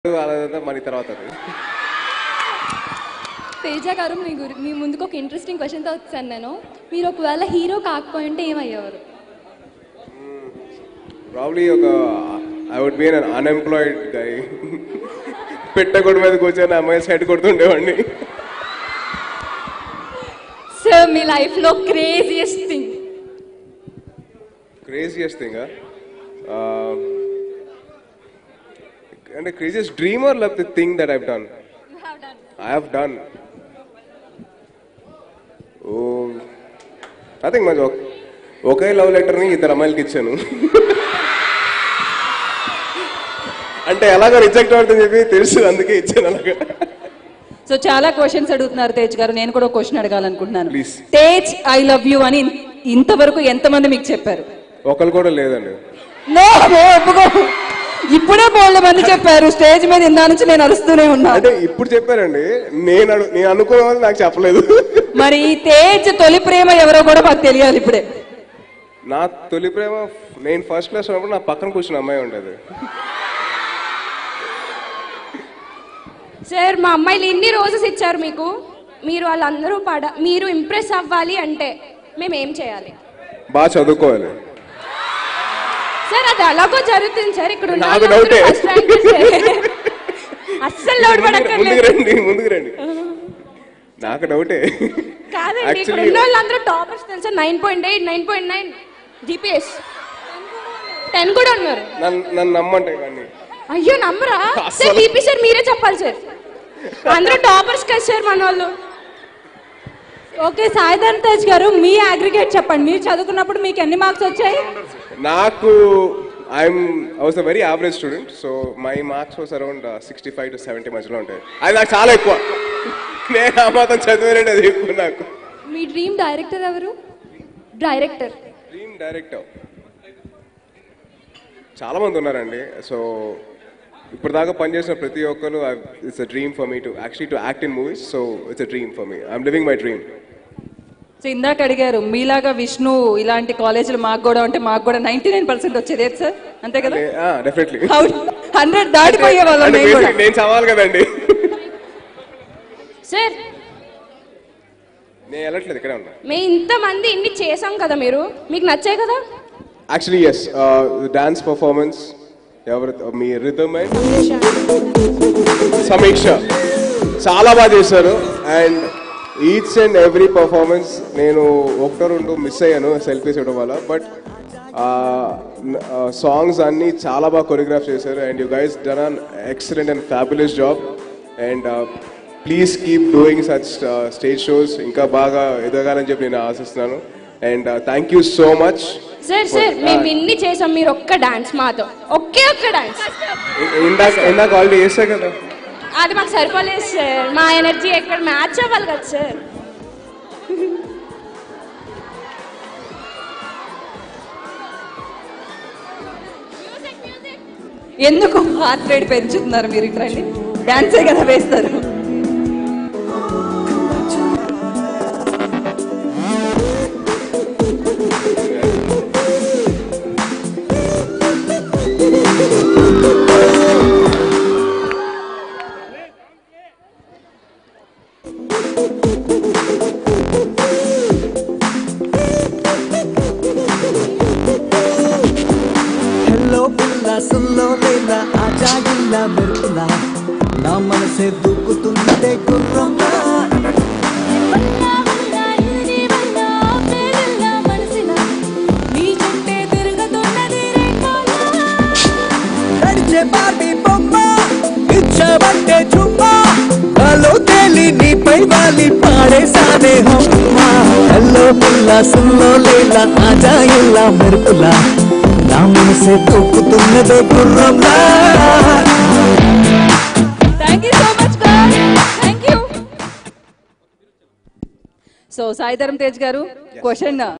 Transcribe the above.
అదంతా మన తర్వాత అది. తేజ గారు మీ గురి మీ ముందుకు ఒక ఇంట్రెస్టింగ్ క్వశ్చన్తో వచ్చాను నేను మీరు ఒకవేళ హీరో కాకపోయింటే ఏమయ్యేవారు ప్రాబ్లీ ఒక I would be an unemployed guy పెట్టగొడు మీద కూర్చొని అమ్మాయి సైడ్ కొడుతుండేవాడిని సార్ మీ లైఫ్లో క్రేజియస్ట్ థింగ్ క్రేజియస్ట్ థింగ్ అంటే craziest dream or love the thing that I've done I have done oh nothing మంచి ఒకే లవ్ లెటర్ని ఇద్దరు అమ్మాయిలకి ఇచ్చాను అంటే ఎలాగో రిజెక్ట్ అవుతుందని చెప్పి తెలుసు అందుకే ఇచ్చాను అలాగా సో చాలా క్వశ్చన్స్ అడుగుతున్నారు తేజ్ గారు నేను కూడా ఒక క్వశ్చన్ అడగాలనుకుంటున్నాను Please. Tej I love you అని ఇంతవరకు ఎంతమంది మీకు చెప్పారు ఒకరు కూడా లేదండి నో ఒప్పుకో ఇప్పుడే బోళ్ళ మంది చెప్పారు స్టేజ్ మీద ఇందా నుంచి నేను అరుస్తూనే ఉన్నా అంటే ఇప్పుడు చెప్పారండి నేను అడు- నేను అనుకున్న వాళ్ళు నాకు చెప్పలేదు మరి ఈ తేజ్ తొలి ప్రేమ ఎవరో కూడా మాకు తెలియాలి ఇప్పుడే నా తొలి ప్రేమ నేను ఫస్ట్ క్లాస్ ఉన్నప్పుడు నా పక్కన కూర్చున్న అమ్మాయి ఉండేది సార్ మా అమ్మాయిలు ఎన్ని రోజెస్ ఇచ్చారు మీకు మీరు వాళ్ళందరూ పడ మీరు ఇంప్రెస్ అవ్వాలి అంటే మేము ఏం చేయాలి బాగా చదువుకోవాలి సార్ అది అలాగో జరుగుతుంది సార్ ఇక్కడ ఉన్న నాకు వాళ్ళందరూ డౌటే. first rankers ఏ. అస్సలు లోడ్ ముందుకు పడక్కర్లేదు రండి ముందుకు రండి నాకు డౌటే కాదండి ఇక్కడ Actually- ఉన్న వాళ్ళందరూ టాపర్స్ తెలుసా nine point eight nine point nine GPS ten కూడా ఉన్నారు నన్ను నన్ను నమ్మంటే కానీ అయ్యో నమ్మరా సార్ అస్సలు. బీపీ సార్ మీరే చెప్పాలి సార్ అందరూ టాపర్స్ కదా సార్ మన వాళ్ళు ఓకే సాయిధన్ తేజ్ గారు మీ అగ్రిగేట్ చెప్పండి మీరు చదువుకున్నప్పుడు మీకు ఎన్ని మార్క్స్ వచ్చాయి నాకు I'm I was a very average student so my marks was around sixty five to seventy మధ్యలో ఉంటాయి అది నాకు చాలా ఎక్కువ నేను ఆ మాత్రం చదివానంటే అది ఎక్కువ నాకు మీ డ్రీమ్ డైరెక్టర్ ఎవరు డైరెక్టర్ డ్రీమ్ డైరెక్టర్ చాలా మంది ఉన్నారండి సో ఇప్పుడు దాకా పనిచేసిన ప్రతి ఒక్కరు it's a dream for me to actually to act in movies so it's a dream for me I'm living my dream so ఇందాక అడిగారు మీలాగా విష్ణు ఇలాంటి కాలేజీలు మాకు కూడా ఉంటే మాకు కూడా నైన్టీ నైన్ పర్సెంట్ వచ్చేది ఏంటి సార్ అంతే కదా డెఫినెట్లీ హండ్రెడ్ దాటిపోయే వాళ్ళం మేము కూడా నేను చదవాలి కదండి సార్ నేను వెళ్ళట్లేదు ఇక్కడే ఉన్నా మేము ఇంతమంది ఇన్ని చేసాం కదా మీరు మీకు నచ్చాయి కదా యాక్చువల్లీ ఎస్ డాన్స్ పర్ఫార్మెన్స్ ఎవరు మీ రిథమ్ అండ్ సమీక్ష చాలా బాగా చేశారు and each and every performance నేను ఒకటో రెండు మిస్ అయ్యాను సెల్ఫీస్ ఇవ్వడం వల్ల బట్ సాంగ్స్ అన్నీ చాలా బాగా కొరియోగ్రాఫ్ చేశారు and you guys done an excellent and fabulous job and please keep doing such stage shows ఇంకా బాగా ఎదగాలని చెప్పి నేను ఆశిస్తున్నాను and thank you so much sir sir మేము ఇన్ని చేసాం మీరు ఒక్క డాన్స్ మాతో ఒకే ఒక్క డాన్స్ ఇందాక ఇందాక ఆల్రెడీ చేసా కదా అది మాకు సరిపోలేదు సార్ మా ఎనర్జీ ఎక్కడ మ్యాచ్ అవ్వాలి కదా సార్ ఎందుకు హార్ట్ రేట్ పెంచుతున్నారు మీరు ఇట్లా డాన్సే కదా వేస్తారు హెల్లో పిల్ల సుల్లో లేలా ఆజా గిల్లా మెరుపులా నా మనసే దూకుతుంటే గుర్రంలా నడిచే బాబీ బొమ్మ ఇచ్చబట్టే చుమ్మ హలో తేలి నీపై వాలి పాడేసానే హమ్మ హెల్లో పిల్ల సుల్లో లేలా ఆజా గిల్లా మెరుపులా నా మనసే దూకుతున్నదే గుర్రంలా thank you so much thank you so Sai Dharam Tej గారు క్వశ్చన్